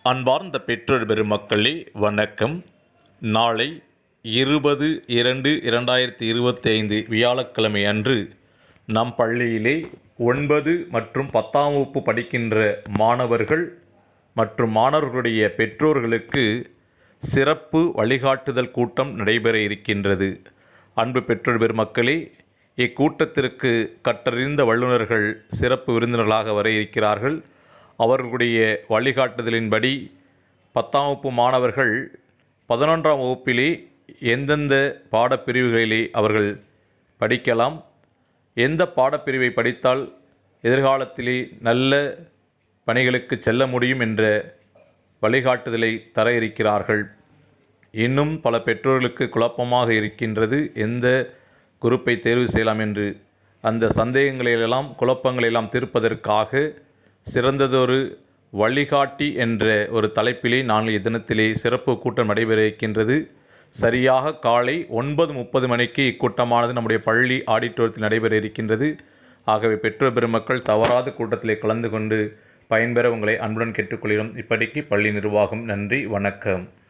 அன்பார்ந்த பெற்றோர் பெருமக்களே வணக்கம் நாளை இருபது இரண்டு இரண்டாயிரத்தி இருபத்தி ஐந்து வியாழக்கிழமை அன்று நம் பள்ளியிலே ஒன்பது மற்றும் பத்தாம் வகுப்பு படிக்கின்ற மாணவர்கள் மற்றும் மாணவர்களுடைய பெற்றோர்களுக்கு சிறப்பு வழிகாட்டுதல் கூட்டம் நடைபெற இருக்கின்றது அன்பு பெற்றோர் பெருமக்களே இக்கூட்டத்திற்கு கற்றறிந்த வல்லுநர்கள் சிறப்பு விருந்தினர்களாக வர இருக்கிறார்கள் அவர்களுடைய வழிகாட்டுதலின்படி பத்தாம் வகுப்பு மாணவர்கள் பதினொன்றாம் வகுப்பிலே எந்தெந்த பாடப்பிரிவுகளிலே அவர்கள் படிக்கலாம் எந்த பாடப்பிரிவை படித்தால் எதிர்காலத்திலே நல்ல பணிகளுக்கு செல்ல முடியும் என்ற வழிகாட்டுதலை தர இருக்கிறார்கள் இன்னும் பல பெற்றோர்களுக்கு குழப்பமாக இருக்கின்றது எந்த குரூப்பை தேர்வு செய்யலாம் என்று அந்த சந்தேகங்களெல்லாம் குழப்பங்களெல்லாம் தீர்ப்பதற்காக சிறந்ததொரு வழிகாட்டி என்ற ஒரு தலைப்பிலே நாளைய தினத்திலே சிறப்பு கூட்டம் நடைபெற இருக்கின்றது சரியாக காலை ஒன்பது முப்பது மணிக்கு இக்கூட்டமானது நம்முடைய பள்ளி ஆடிட்டோரியத்தில் நடைபெற இருக்கின்றது ஆகவே பெற்றோர் பெருமக்கள் தவறாத கூட்டத்திலே கலந்து கொண்டு பயன்பெற உங்களை அன்புடன் கேட்டுக்கொள்கிறோம் இப்படிக்கு பள்ளி நிர்வாகம் நன்றி வணக்கம்